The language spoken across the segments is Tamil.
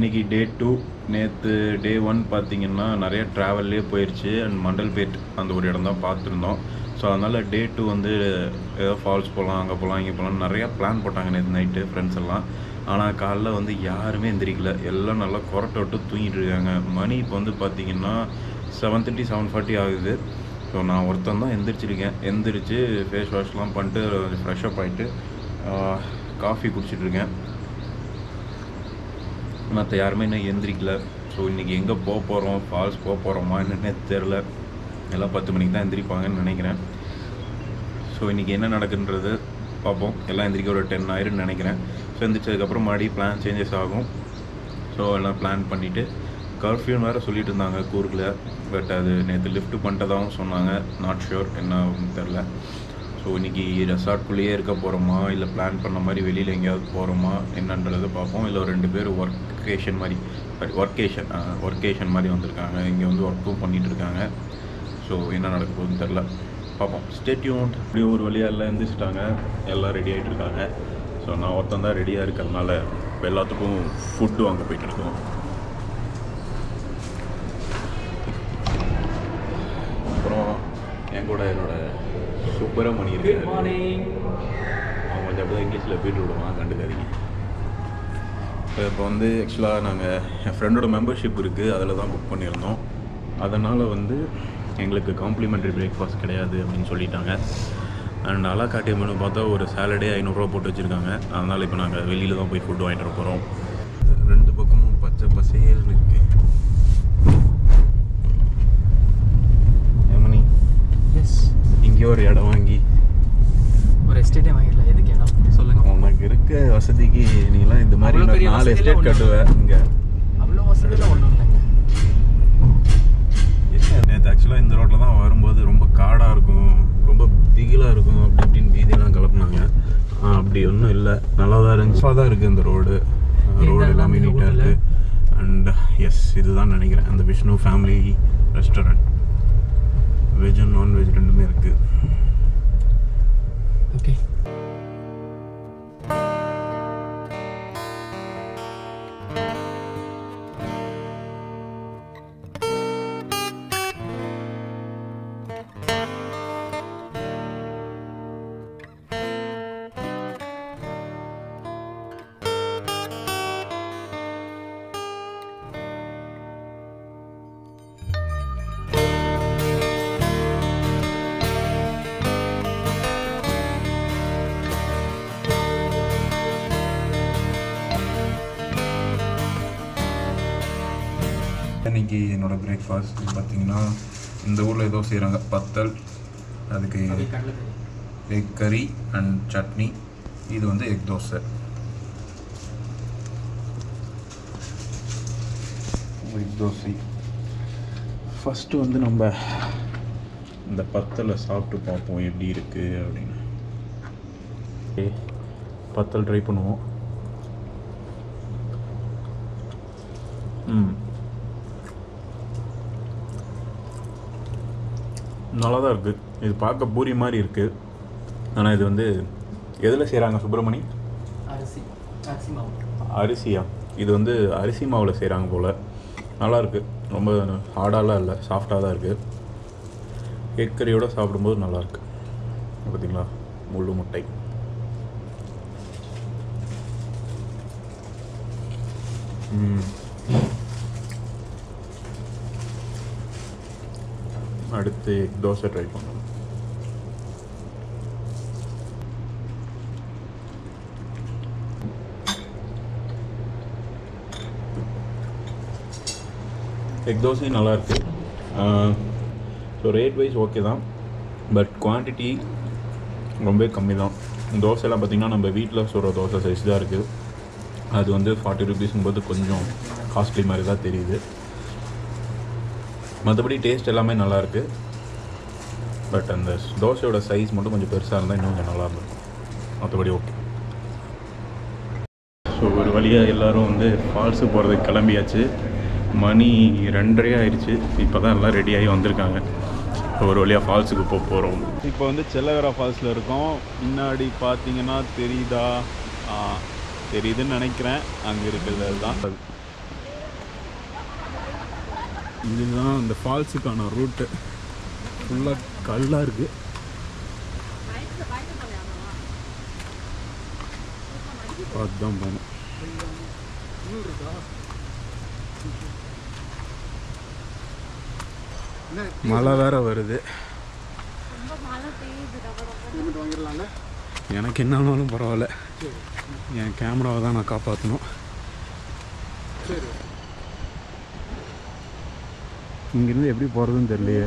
இன்னைக்கு டே டூ நேற்று டே ஒன் பார்த்தீங்கன்னா நிறைய ட்ராவல்லே போயிடுச்சு அண்ட் மண்டல்பேட் அந்த ஒரு இடம் தான் பார்த்துருந்தோம் ஸோ அதனால் டே டூ வந்து ஏதோ ஃபால்ஸ் போகலாம் அங்கே போகலாம் இங்கே போகலாம் நிறையா பிளான் போட்டாங்க நேற்று நைட்டு ஃப்ரெண்ட்ஸ் எல்லாம் ஆனால் காலைல வந்து யாருமே எந்திரிக்கல எல்லாம் நல்லா கொரட்டை விட்டு தூங்கிட்டு இருக்காங்க மணி இப்போ வந்து பார்த்தீங்கன்னா செவன் தேர்ட்டி செவன் ஃபார்ட்டி ஆகுது ஸோ நான் ஒருத்தன் தான் எந்திரிச்சிருக்கேன் எந்திரிச்சு ஃபேஸ் வாஷ்லாம் பண்ணிட்டு ஃப்ரெஷ்அப் ஆகிட்டு காஃபி குடிச்சிட்டு இருக்கேன் மற்ற யாருமே இன்னும் எந்திரிக்கல ஸோ இன்றைக்கி எங்கே போக போகிறோம் ஃபால்ஸ் போக போகிறோமா என்னன்னே தெரில எல்லாம் பத்து மணிக்கு தான் எந்திரிப்பாங்கன்னு நினைக்கிறேன் ஸோ இன்றைக்கி என்ன நடக்குன்றது பார்ப்போம் எல்லாம் எந்திரிக்க ஒரு டென் ஆயிரும்னு நினைக்கிறேன் ஸோ எந்திரிச்சதுக்கப்புறம் மறுபடியும் பிளான் சேஞ்சஸ் ஆகும் ஸோ எல்லாம் பிளான் பண்ணிவிட்டு கர்ஃப்யூன்னு வேறு சொல்லிட்டு இருந்தாங்க கூர்கில் பட் அது நேற்று லிஃப்ட் பண்ணிட்டதாகவும் சொன்னாங்க நாட் ஷுர் என்ன ஆகும்னு தெரில ஸோ இன்றைக்கி ரெசார்ட்குள்ளேயே இருக்க போகிறோமா இல்லை பிளான் பண்ண மாதிரி வெளியில் எங்கேயாவது போகிறோமா என்னன்றதை பார்ப்போம் இல்லை ஒரு ரெண்டு பேர் ஒர்க்கேஷன் மாதிரி சாரி ஒர்க்கேஷன் ஒர்க்கேஷன் மாதிரி வந்திருக்காங்க இங்கே வந்து ஒர்க்கும் பண்ணிகிட்டு இருக்காங்க ஸோ என்ன நடக்க போகுதுன்னு தெரில பார்ப்போம் ஸ்டேட்யூன் இப்படி ஒரு வழியாக எல்லாம் எந்திரிச்சிட்டாங்க எல்லாம் ரெடி ஆகிட்டு இருக்காங்க ஸோ நான் ஒருத்தன் தான் ரெடியாக இருக்கிறதுனால இப்போ எல்லாத்துக்கும் ஃபுட்டு வாங்க போயிட்டு இருக்கோம் அப்புறம் என் கூட என்னோட சுப்பிரமணி இருக்கு அவன் கொஞ்சம் அப்படியே இங்கிலீஷில் போயிட்டு விடுவான் கண்டுக்காதீங்க இப்போ வந்து ஆக்சுவலாக நாங்கள் என் ஃப்ரெண்டோட மெம்பர்ஷிப் இருக்குது அதில் தான் புக் பண்ணியிருந்தோம் அதனால் வந்து எங்களுக்கு காம்ப்ளிமெண்ட்ரி பிரேக்ஃபாஸ்ட் கிடையாது அப்படின்னு சொல்லிட்டாங்க அண்ட் அலாக்காட்டி மெனு பார்த்தா ஒரு சாலடே ஐநூறுரூவா போட்டு வச்சுருக்காங்க அதனால் இப்போ நாங்கள் வெளியில் தான் போய் ஃபுட் வாங்கிட்டு வர போகிறோம் ரெண்டு பக்கமும் பச்சை பசேல்னு இருக்கு ஏமனி எஸ் இங்கே ஒரு இடம் வாங்கி ஒரு எஸ்டேட்டே வாங்கிடலாம் எதுக்கு இடம் சொல்லுங்க உனக்கு இருக்க வசதிக்கு நீலாம் இந்த மாதிரி அவ்வளோ பெரிய இன்னொரு நாலு வசதிலாம் எஸ்டேட் ஒண்ணும் கட்டுவேன் இங்கே அவ்வளோ வசதியில் ஒன்றும் இல்லைங்க நேற்று ஆக்சுவலாக இந்த ரோட்டில் தான் வரும்போது ரொம்ப காடாக இருக்கும் ரொம்ப திகிலாக இருக்கும் அப்படி இப்படின்னு பீதியெல்லாம் கிளப்புனாங்க ஆ, அப்படி ஒன்றும் இல்லை நல்லா தான் இருந்துச்சு தான் இருக்குது இந்த ரோடு ரோடு எல்லாமே இந்த நீட்டாக ஊர்ல? இருக்குது அண்ட் எஸ் இதுதான் நினைக்கிறேன் அந்த Vishnu family restaurant veg and non veg ரெண்டுமே இருக்குது ஓகே இன்னைக்கு என்னோட பிரேக்ஃபாஸ்ட் பார்த்தீங்கன்னா இந்த ஊரில் ஏதோ செய்கிறாங்க பத்தல் அதுக்கு எக் கறி அண்ட் சட்னி இது வந்து egg dosa egg dosa first வந்து நம்ம இந்த பத்தலை சாப்பிட்டு பார்ப்போம் எப்படி இருக்குது அப்படின்னு ஓகே பத்தல் ட்ரை பண்ணுவோம் ம் நல்லா தான் இருக்குது இது பார்க்க பூரி மாதிரி இருக்குது ஆனால் இது வந்து எதில் செய்கிறாங்க சுப்பிரமணி அரிசி அரிசி மாவு அரிசியா இது வந்து அரிசி மாவில் செய்கிறாங்க போல் நல்லா இருக்கு ரொம்ப ஹார்டாலாம் இல்லை சாஃப்டாக தான் இருக்குது எக் கறியோட சாப்பிடும்போது நல்லா இருக்கு பார்த்தீங்களா முள்ளு முட்டை ம். அடுத்து எக் தோசை ட்ரை பண்ணணும் எக் தோசையும் நல்லா இருக்கு ஸோ ரேட் வைஸ் ஓகே தான் பட் குவான்டிட்டி ரொம்பவே கம்மி தான் தோசைலாம் பார்த்திங்கன்னா நம்ம வீட்டில் சுடுற தோசை சைஸ் தான் இருக்குது அது வந்து ஃபார்ட்டி ருபீஸுங்கும்போது கொஞ்சம் காஸ்ட்லி மாதிரி தான் தெரியுது மற்றபடி டேஸ்ட் எல்லாமே நல்லா இருக்கு பட் அந்த தோசையோட சைஸ் மட்டும் கொஞ்சம் பெருசாக இருந்தால் இன்னும் கொஞ்சம் நல்லா இருந்திருக்கும் மற்றபடி ஓகே ஸோ ஒரு வழியாக எல்லாரும் வந்து ஃபால்ஸு போகிறதுக்கு கிளம்பியாச்சு மணி ரெண்டரை ஆயிடுச்சு இப்போ தான் எல்லாம் ரெடியாகி வந்திருக்காங்க ஒரு வழியாக ஃபால்ஸுக்கு போக போகிறோம் இப்போ வந்து செல்லவேரா ஃபால்ஸில் இருக்கோம் முன்னாடி பார்த்தீங்கன்னா தெரியுதா ஆ, தெரியுதுன்னு நினைக்கிறேன் அங்கே இருக்கிறது தான் இதுதான் அந்த ஃபால்ஸுக்கான ரூட்டு ஃபுல்லாக கல்லாக இருக்குது பார்த்து தான் போகணும் மழை வேற வருது எனக்கு என்ன ஆனாலும் பரவாயில்ல என் கேமராவை தான் நான் காப்பாற்றணும் இங்கேருந்து எப்படி போகிறதுன்னு தெரியலையே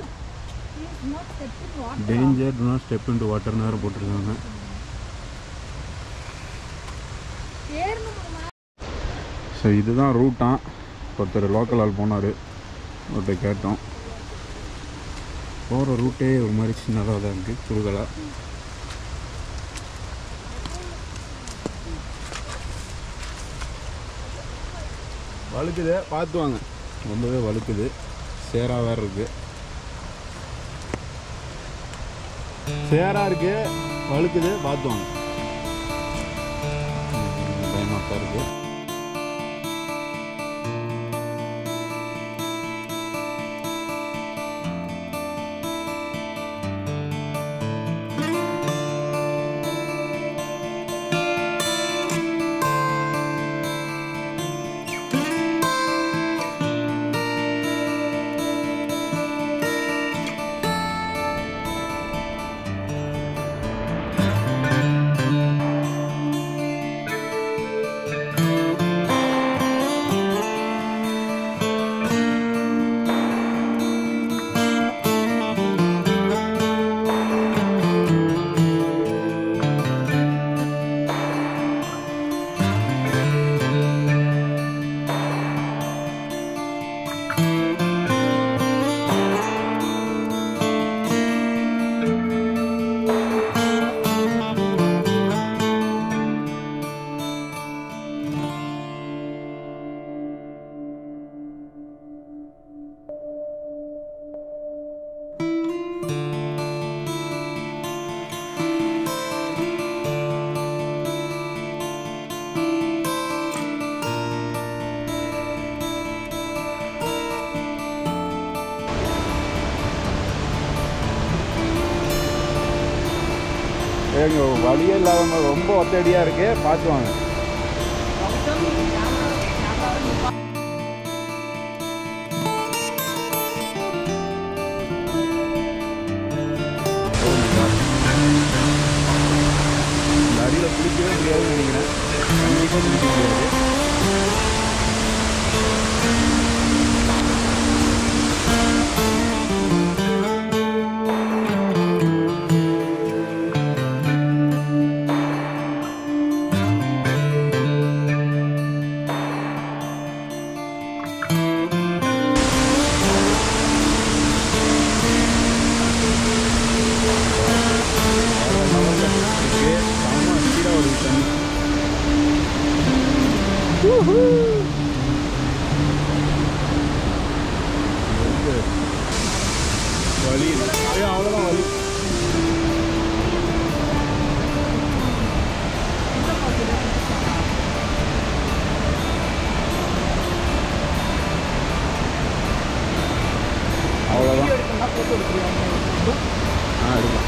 danger to not step into வாட்டர்னு வேறு போட்டிருக்காங்க ஸோ இதுதான் ரூட்டான் ஒருத்தர் லோக்கல் ஆள் போனார் ஒருத்தர் கேட்டோம் போகிற ரூட்டே ஒரு மாதிரி சின்னதாக தான் இருக்குது குறுகலாக வழுக்குது பார்த்து வாங்க ரொம்பவே வழுக்குது சேரா வேறு இருக்குது சேரா இருக்கு வழுக்குது பார்த்து வாங்க பயமாக தான் இருக்குது ஏங்க வழியே இல்லாதவங்க ரொம்ப ஒத்தடியாக இருக்கு பார்த்து வாங்க இந்த அடியில் குளிக்கவே முடியாதுன்னு நினைக்கிறேன் கண்டிப்பாக குளிக்க முடியாது இருக்கு செம்ம ஸ்பீடாக வருது தண்ணி வந்து வலி ஐயோ அவ்வளோதான் வலி அவ்வளோதான் ஆ எடுக்கலாம்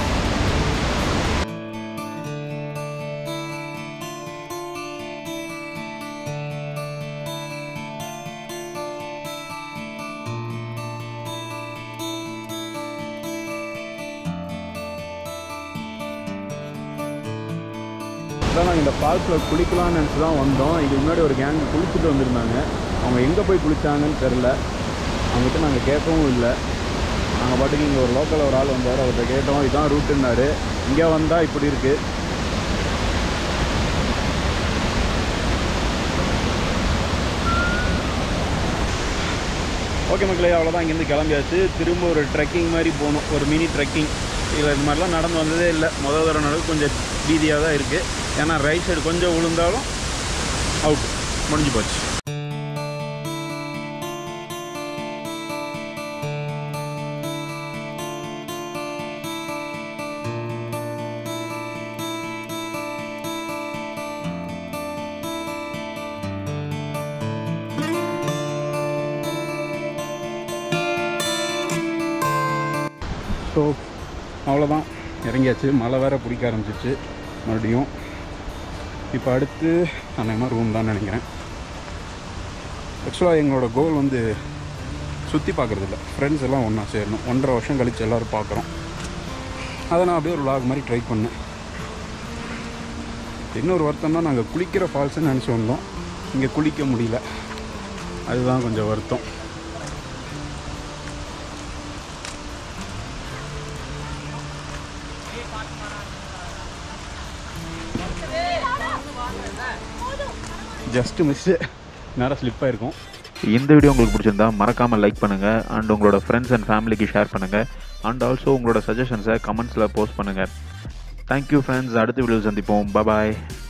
அதான் நாங்கள் இந்த ஃபால்ஸில் குளிக்கலாம்னு நினச்சி தான் வந்தோம் இதுக்கு முன்னாடி ஒரு கேங் குளிச்சுட்டு வந்திருந்தாங்க அவங்க எங்கே போய் குளிச்சாங்கன்னு தெரில அவங்ககிட்ட நாங்கள் கேட்கவும் இல்லை நாங்கள் பாட்டுக்கு இங்கே ஒரு லோக்கல் ஒரு ஆள் வந்தார் அவர்கிட்ட கேட்டோம் இதான் ரூட்டுன்னாரு இங்கே வந்தால் இப்படி இருக்குது ஓகே மக்களே அவ்வளோதான் இங்கேருந்து கிளம்பியாச்சு திரும்ப ஒரு ட்ரெக்கிங் மாதிரி போகணும் ஒரு மினி ட்ரெக்கிங் இதில் இது மாதிரிலாம் நடந்து வந்ததே இல்லை முதல் தடவை நடவு கொஞ்சம் பீதியாக தான் இருக்குது ஏன்னா ரைட் சைடு கொஞ்சம் விழுந்தாலும் அவுட் முடிஞ்சு போச்சு அவ்வளோதான் இறங்கியாச்சு மழை வேற பிடிக்க ஆரம்பிச்சிச்சு மறுபடியும் இப்போ அடுத்து அநேகமாக ரூம் தான் நினைக்கிறேன் ஆக்சுவலாக எங்களோட கோல் வந்து சுற்றி பார்க்குறது இல்லை ஃப்ரெண்ட்ஸ் எல்லாம் ஒன்றா சேரணும் ஒன்றரை வருஷம் கழித்து எல்லோரும் பார்க்குறோம் அதை நான் அப்படியே ஒரு vlog மாதிரி ட்ரை பண்ணேன் இன்னொரு வருத்தம்னா நாங்கள் குளிக்கிற ஃபால்ஸ்னு நினச்சி வந்தோம் இங்கே குளிக்க முடியல அதுதான் கொஞ்சம் வருத்தம் ஜஸ்ட் மிஸ்ஸு நேரம் ஸ்லிப் ஆயிருக்கும் இந்த வீடியோ உங்களுக்கு பிடிச்சிருந்தா மறக்காமல் லைக் பண்ணுங்கள் அண்ட் உங்களோட ஃப்ரெண்ட்ஸ் அண்ட் ஃபேமிலிக்கு ஷேர் பண்ணுங்கள் அண்ட் ஆல்சோ உங்களோட சஜஷன்ஸை கமெண்ட்ஸில் போஸ்ட் பண்ணுங்கள் தேங்க்யூ ஃப்ரெண்ட்ஸ் அடுத்த வீடியோ சந்திப்போம் பாய்